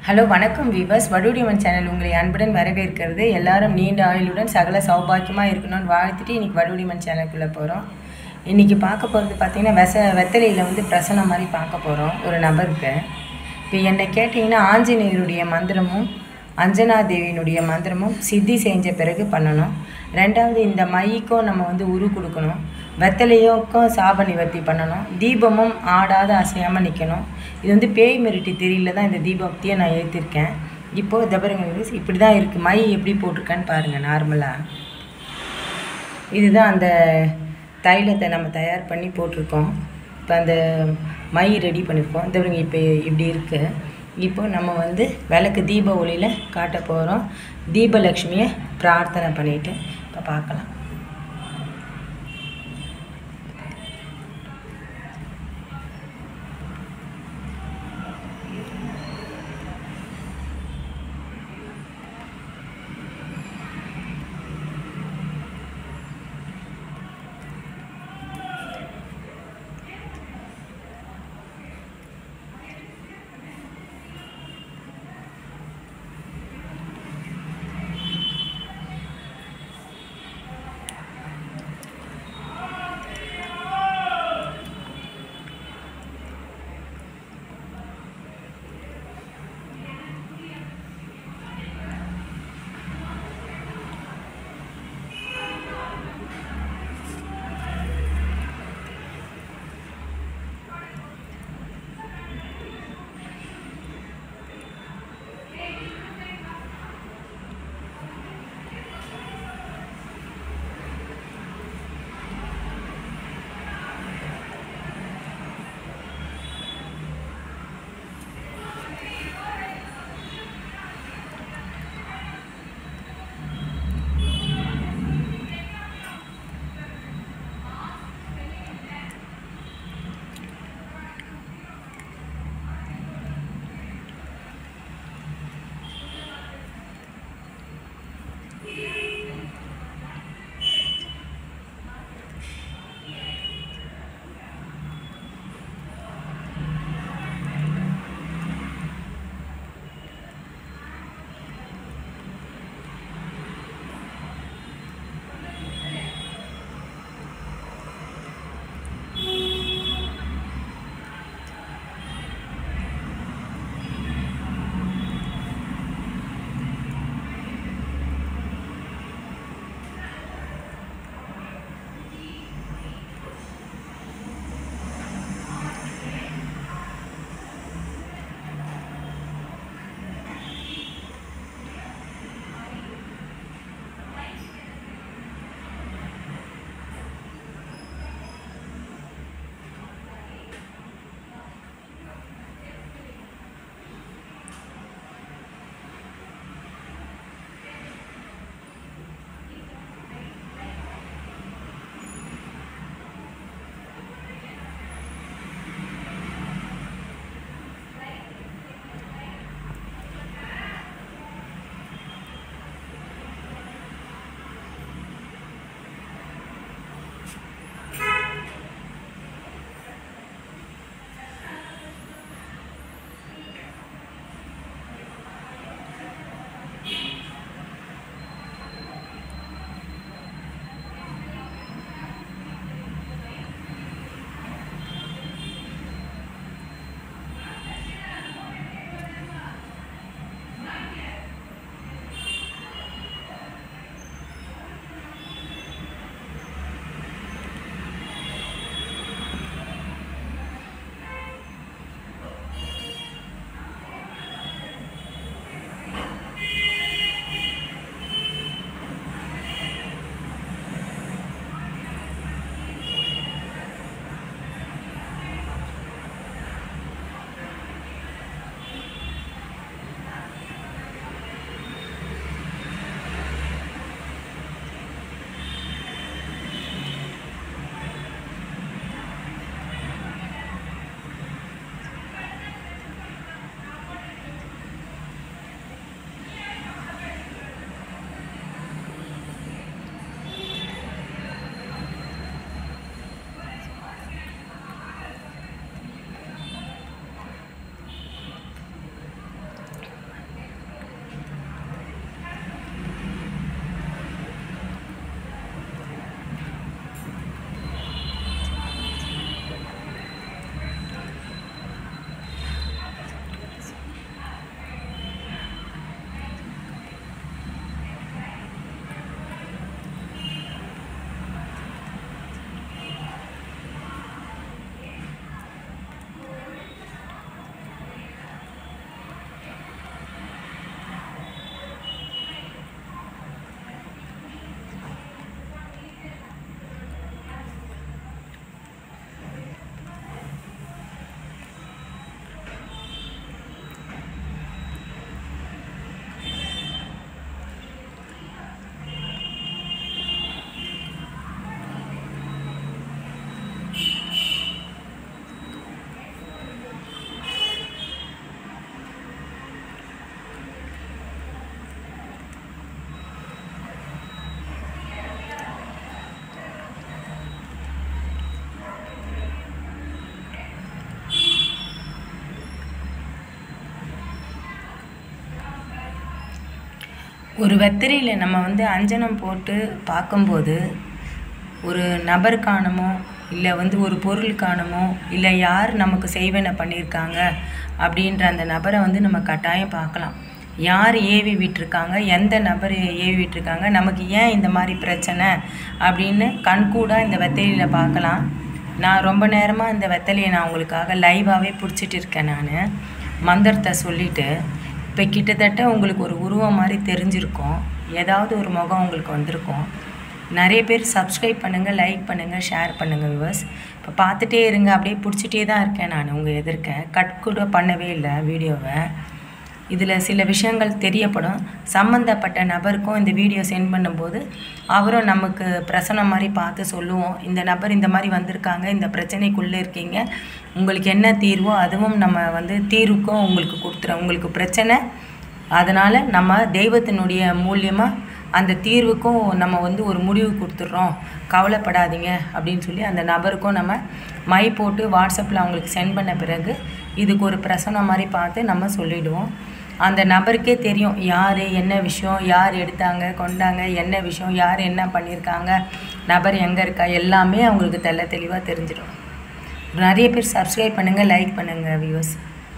hello வணக்கம் viewers வடுடியம்மன் channel உங்களை அன்புடன் வரவேற்கிறது எல்லாரும் நீண்ட ஆயுளுடன் சகல சௌபாக்கியமாக இருக்கணும்னு வாழ்த்துட்டு இன்னைக்கு வடுடியம்மன் சேனலுக்குள்ளே போகிறோம் இன்றைக்கி பார்க்க போகிறது பார்த்தீங்கன்னா வெச வெத்தலையில் வந்து பிரசனம் மாதிரி பார்க்க போகிறோம் ஒரு நபருக்கு இப்போ என்னை கேட்டிங்கன்னா ஆஞ்சநேயருடைய மந்திரமும் அஞ்சனா தேவியினுடைய மந்திரமும் சித்தி செஞ்ச பிறகு பண்ணணும் ரெண்டாவது இந்த மைக்கும் நம்ம வந்து உரு கொடுக்கணும் வெத்தலையோக்கும் சாப நிவர்த்தி பண்ணணும் தீபமும் ஆடாத அசையாமல் நிற்கணும் இது வந்து பேய் மிரட்டி திரியில் தான் இந்த தீபத்தையே நான் ஏற்றிருக்கேன் இப்போது தபருங்க இப்படி தான் இருக்குது மை எப்படி போட்டிருக்கேன்னு பாருங்கள் நார்மலாக இதுதான் அந்த தைலத்தை நம்ம தயார் பண்ணி போட்டிருக்கோம் இப்போ அந்த மை ரெடி பண்ணியிருக்கோம் இந்த பாருங்க இப்போ இப்படி இருக்குது இப்போ நம்ம வந்து விளக்கு தீப ஒளியில் காட்ட போகிறோம் தீபலக்ஷ்மியை பிரார்த்தனை பண்ணிட்டு இப்போ பார்க்கலாம் ஒரு வெத்தலையில் நம்ம வந்து அஞ்சனம் போட்டு பார்க்கும்போது ஒரு நபர் காணுமோ இல்லை வந்து ஒரு பொருள் காணுமோ இல்லை யார் நமக்கு செய்வன பண்ணியிருக்காங்க அப்படின்ற அந்த நபரை வந்து நம்ம கட்டாயம் பார்க்கலாம் யார் ஏவி விட்டுருக்காங்க எந்த நபர் ஏவி விட்டுருக்காங்க நமக்கு ஏன் இந்த மாதிரி பிரச்சனை அப்படின்னு கண்கூடாக இந்த வெத்தலையில் பார்க்கலாம் நான் ரொம்ப நேரமாக இந்த வெத்தலையை நான் உங்களுக்காக லைவாகவே பிடிச்சிட்டு இருக்கேன் நான் மந்திரத்தை சொல்லிவிட்டு இப்போ கிட்டத்தட்ட உங்களுக்கு ஒரு உருவம் மாதிரி தெரிஞ்சிருக்கும் ஏதாவது ஒரு முகம் உங்களுக்கு வந்திருக்கும் நிறைய பேர் சப்ஸ்கிரைப் பண்ணுங்கள் லைக் பண்ணுங்கள் ஷேர் பண்ணுங்கள் விவர்ஸ் இப்போ பார்த்துட்டே இருங்க அப்படியே பிடிச்சிட்டே தான் இருக்கேன் நான் உங்கள் எதிர்க்க கட் கூட பண்ணவே இல்லை வீடியோவை இதில் சில விஷயங்கள் தெரியப்படும் சம்மந்தப்பட்ட நபருக்கும் இந்த வீடியோ சென்ட் பண்ணும்போது அவரும் நமக்கு பிரசனம் மாதிரி பார்த்து சொல்லுவோம் இந்த நபர் இந்த மாதிரி வந்திருக்காங்க இந்த பிரச்சனைக்குள்ளே இருக்கீங்க உங்களுக்கு என்ன தீர்வோ அதுவும் நம்ம வந்து தீர்வுக்கும் உங்களுக்கு கொடுத்துறோம் உங்களுக்கு பிரச்சனை அதனால் நம்ம தெய்வத்தினுடைய மூலியமாக அந்த தீர்வுக்கும் நம்ம வந்து ஒரு முடிவு கொடுத்துட்றோம் கவலைப்படாதீங்க அப்படின்னு சொல்லி அந்த நபருக்கும் நம்ம மை போட்டு வாட்ஸ்அப்பில் அவங்களுக்கு சென்ட் பண்ண பிறகு இதுக்கு ஒரு பிரசனம் மாதிரி பார்த்து நம்ம சொல்லிவிடுவோம் அந்த நபருக்கே தெரியும் யார் என்ன விஷயம் யார் எடுத்தாங்க கொண்டாங்க என்ன விஷயம் யார் என்ன பண்ணியிருக்காங்க நபர் எங்கே இருக்கா எல்லாமே அவங்களுக்கு தெல்ல தெளிவாக தெரிஞ்சிடும் நிறைய பேர் சப்ஸ்கிரைப் பண்ணுங்கள் லைக் பண்ணுங்கள் வியூவர்ஸ்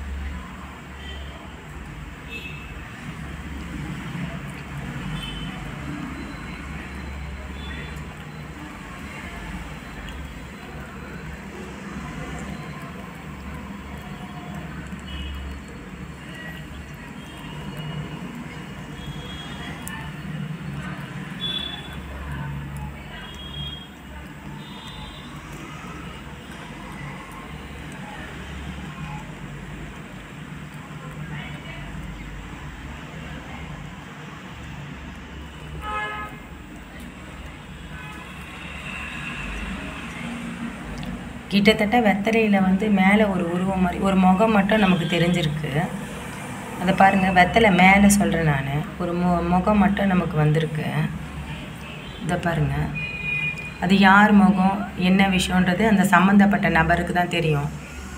கிட்டத்தட்ட வெத்தலையில் வந்து மேலே ஒரு உருவம் மாதிரி ஒரு முகம் மட்டும் நமக்கு தெரிஞ்சிருக்கு அதை பாருங்கள் வெத்தலை மேலே சொல்கிறேன் நான் ஒரு மு முகம் மட்டும் நமக்கு வந்திருக்கு இதை பாருங்கள் அது யார் முகம் என்ன விஷயன்றது அந்த சம்மந்தப்பட்ட நபருக்கு தான் தெரியும்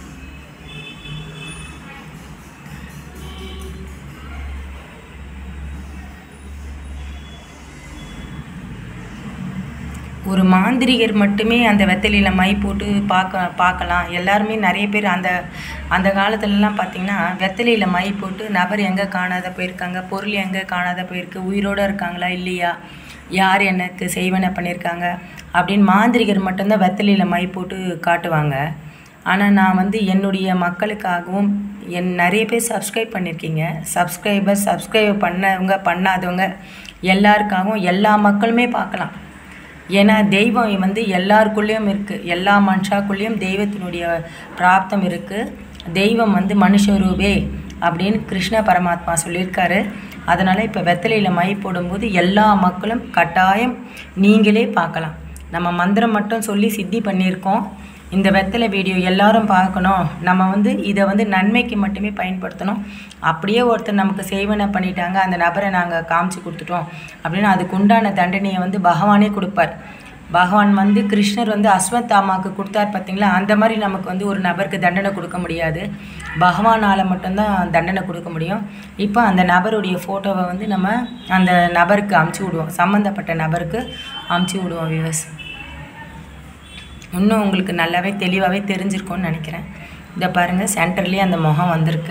ஒரு மாந்திரிகர் மட்டுமே அந்த வெத்தலையில் மை போட்டு பார்க்க பார்க்கலாம் எல்லாருமே நிறைய பேர் அந்த அந்த காலத்துலலாம் பார்த்திங்கன்னா வெத்தலையில் மை போட்டு நபர் எங்கே காணாத போயிருக்காங்க பொருள் எங்கே காணாத போயிருக்கு உயிரோடு இருக்காங்களா இல்லையா யார் எனக்கு செய்வன பண்ணியிருக்காங்க அப்படின்னு மாந்திரிகர் மட்டும்தான் வெத்தலையில் மை போட்டு காட்டுவாங்க ஆனால் நான் வந்து என்னுடைய மக்களுக்காகவும் என் நிறைய பேர் சப்ஸ்கிரைப் பண்ணியிருக்கீங்க சப்ஸ்கிரைபர் சப்ஸ்கிரைப் பண்ணவங்க பண்ணாதவங்க எல்லாருக்காகவும் எல்லா மக்களுமே பார்க்கலாம் ஏன்னா தெய்வம் வந்து எல்லாருக்குள்ளேயும் இருக்குது எல்லா மனுஷாக்குள்ளேயும் தெய்வத்தினுடைய பிராப்தம் இருக்குது தெய்வம் வந்து மனுஷரூபே அப்படின்னு கிருஷ்ண பரமாத்மா சொல்லியிருக்காரு அதனால் இப்போ வெத்தலையில் மை போடும்போது எல்லா மக்களும் கட்டாயம் நீங்களே பார்க்கலாம் நம்ம மந்திரம் மட்டும் சொல்லி சித்தி பண்ணியிருக்கோம் இந்த வெத்தலை வீடியோ எல்லாரும் பார்க்கணும் நம்ம வந்து இதை வந்து நன்மைக்கு மட்டுமே பயன்படுத்தணும் அப்படியே ஒருத்தர் நமக்கு செய்வனை பண்ணிட்டாங்க அந்த நபரை நாங்கள் காமிச்சு கொடுத்துட்டோம் அப்படின்னு அதுக்கு உண்டான தண்டனையை வந்து பகவானே கொடுப்பார் பகவான் வந்து கிருஷ்ணர் வந்து அஸ்வத்தாமாவுக்கு கொடுத்தார் பார்த்தீங்களா அந்த மாதிரி நமக்கு வந்து ஒரு நபருக்கு தண்டனை கொடுக்க முடியாது பகவானால் மட்டும்தான் தண்டனை கொடுக்க முடியும் இப்போ அந்த நபருடைய ஃபோட்டோவை வந்து நம்ம அந்த நபருக்கு அமுச்சு விடுவோம் சம்மந்தப்பட்ட நபருக்கு அமுச்சு விடுவோம் விவஸ் இன்னும் உங்களுக்கு நல்லாவே தெளிவாகவே தெரிஞ்சிருக்கும்னு நினைக்கிறேன் இதை பாருங்கள் சென்டர்லேயே அந்த முகம் வந்திருக்கு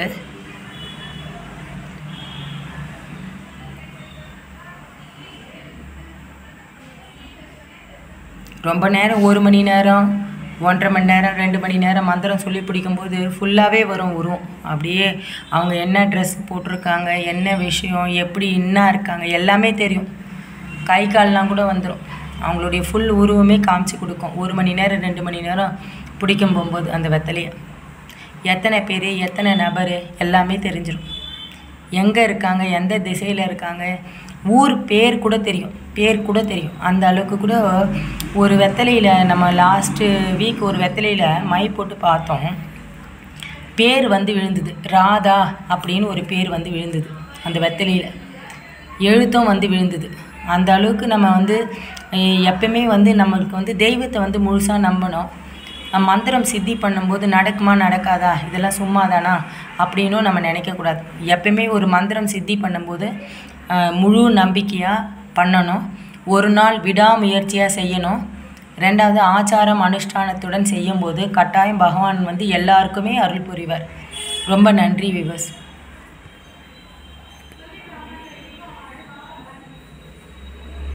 ரொம்ப நேரம் ஒரு மணி நேரம் ஒன்றரை மணி நேரம் ரெண்டு மணி நேரம் மந்திரம் சொல்லி பிடிக்கும்போது ஃபுல்லாகவே வரும் உருவம் அப்படியே அவங்க என்ன ட்ரெஸ் போட்டிருக்காங்க என்ன விஷயம் எப்படி இன்னா இருக்காங்க எல்லாமே தெரியும் கை கால்லாம் கூட வந்துடும் அவங்களுடைய ஃபுல் உருவமே காமிச்சு கொடுக்கும் ஒரு மணி நேரம் ரெண்டு மணி நேரம் பிடிக்கும் போகும்போது அந்த வெத்தலையை எத்தனை பேர் எத்தனை நபர் எல்லாமே தெரிஞ்சிடும் எங்கே இருக்காங்க எந்த திசையில் இருக்காங்க ஊர் பேர் கூட தெரியும் பேர் கூட தெரியும் அந்த அளவுக்கு கூட ஒரு வெத்தலையில் நம்ம லாஸ்ட்டு வீக் ஒரு வெத்தலையில் மை போட்டு பார்த்தோம் பேர் வந்து விழுந்தது ராதா அப்படின்னு ஒரு பேர் வந்து விழுந்தது அந்த வெத்தலையில் எழுத்தும் வந்து விழுந்தது அந்த அளவுக்கு நம்ம வந்து எ- எப்பயுமே வந்து நம்மளுக்கு வந்து தெய்வத்தை வந்து முழுசாக நம்பணும் நம்ம மந்திரம் சித்தி பண்ணும்போது நடக்குமா நடக்காதா இதெல்லாம் சும்மா தானா அப்படின்னும் நம்ம நினைக்கக்கூடாது எப்பயுமே ஒரு மந்திரம் சித்தி பண்ணும்போது ஆஹ், முழு நம்பிக்கையாக பண்ணணும் ஒரு நாள் விடாமுயற்சியாக செய்யணும் ரெண்டாவது ஆச்சாரம் அனுஷ்டானத்துடன் செய்யும்போது கட்டாயம் பகவான் வந்து எல்லாருக்குமே அருள் புரிவார் ரொம்ப நன்றி விவஸ்